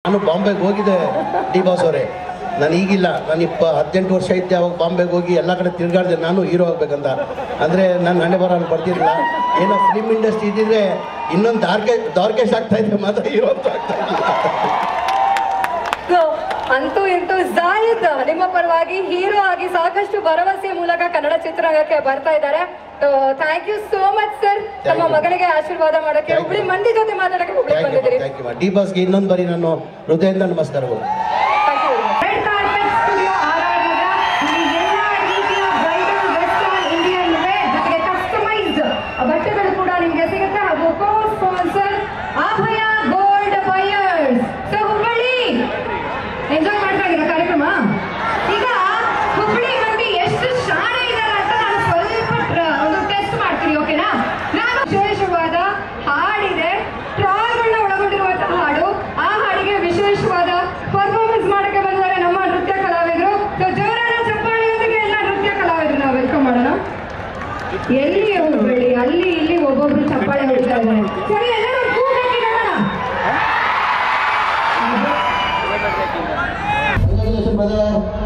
ನಾನು ಬಾಂಬೆಗೆ ಹೋಗಿದ್ದೆ D boss ಅವರೇ ನಾನು ಈಗಿಲ್ಲ ನಾನು ಇಪ್ಪ ಹದಿನೆಂಟು ವರ್ಷ ಇದ್ದೆ ಅವಾಗ ಬಾಂಬೆಗೆ ಹೋಗಿ ಎಲ್ಲ ಕಡೆ ತಿರುಗಾಡಿದೆ ನಾನು ಹೀರೋ ಆಗ್ಬೇಕಂತ ಅಂದರೆ ನನ್ನ ಹಣೆ ಬರ ಬರ್ತಿರಲಿಲ್ಲ ಏನೋ ಫಿಲ್ಮ್ ಇಂಡಸ್ಟ್ರಿ ಇದ್ದಿದ್ರೆ ಇನ್ನೊಂದು ದಾರ್ಕೆ ದಾರ್ಕೇಶ್ ಆಗ್ತಾ ಇದ್ದೆ ಮಾತ್ರ ಹೀರೋ ಅಂತ ಆಗ್ತಾ ಇರ್ಲಿಲ್ಲ. So, ಅಂತೂ ಇಂತೂ ಜಾಹಿದ್ ನಿಮ್ಮ ಪರವಾಗಿ ಹೀರೋ ಆಗಿ ಸಾಕಷ್ಟು ಭರವಸೆ ಮೂಲಕ ಕನ್ನಡ ಚಿತ್ರರಂಗಕ್ಕೆ ಬರ್ತಾ ಇದ್ದಾರೆ thank you so much sir ತಮ್ಮ you. ಮಗನಿಗೆ ಆಶೀರ್ವಾದ ಮಾಡಕ್ಕೆ Thank you. ಹುಬ್ಳಿ ಮಂದಿ ಜೊತೆ ಮಾತಾಡಕ್ಕೆ ಹುಬ್ಳಿ ಥ್ಯಾಂಕ್ ಯು ಬಂದಿದ್ದೀರಿ ಥ್ಯಾಂಕ್ ಯು ಡಿ ಬಾಸ್ಗೆ ಇನ್ನೊಂದು ಬಾರಿ ನಾನು ಹೃದಯದಿಂದ ನಮಸ್ಕಾರಗಳು Thank you. Red carpet studio Aradhana ಇಲ್ಲಿ ಎಲ್ಲ ರೀತಿಯ ಬ್ರೈಡಲ್ ವೆಸ್ಟರ್ನ್ ಇಂಡಿಯನ್ ವೇರ್ ಜೊತೆಗೆ ಕಸ್ಟಮೈಸ್ಡ್ ಬಟ್ಟೆಗಳು ಕೂಡ ನಿಮಗೆ ಸಿಗುತ್ತೆ ಹಾಗೂ co sponsor Abhaya gold buyers so Hubballi enjoy ಮಾಡ್ತಾ ಇದ್ದೀರಾ ಕಾರ್ಯಕ್ರಮ ಈಗ ಹುಬ್ಬಳ್ಳಿ ಮಂದಿ ಎಷ್ಟು ಶಾಣೆ ಇದ್ದಾರೆ ಅಂತ ನಾನು ಸ್ವಲ್ಪ ಟ್ರ- ಒಂದು ಟೆಸ್ಟ್ ಮಾಡ್ತೀನಿ ಓಕೆನಾ ನಾನು ವಿಶೇಷವಾದ ಹಾಡಿದೆ ಟ್ರಾಲ್ಗಳನ್ನ ಒಳಗೊಂಡಿರುವಂತಹ ಹಾಡು ಆ ಹಾಡಿಗೆ ವಿಶೇಷವಾದ ಪರ್ಫಾರ್ಮೆನ್ಸ್ ಮಾಡಕ್ಕೆ ಬಂದಿದ್ದಾರೆ ನಮ್ಮ ನೃತ್ಯ ಕಲಾವಿದರು ಸೊ ಜೋರಾದ ಚಪ್ಪಾಳೆಯೊಂದಿಗೆ ಎಲ್ಲ ನೃತ್ಯ ಕಲಾವಿದರು ನಾವು ವೆಲ್ಕಮ್ ಮಾಡೋಣ ಎಲ್ಲಿ ಹುಬ್ಬಳ್ಳಿ ಅಲ್ಲಿ ಇಲ್ಲಿ ಒಬ್ಬೊಬ್ರು ಚಪ್ಪಾಳೆ ಹೊಡಿತಾ ಇದ್ದಾರೆ ಸರಿ ಎಲ್ಲರೂ ಕೂಗಾಕಿ ನೋಡೋಣ Congratulations, brother.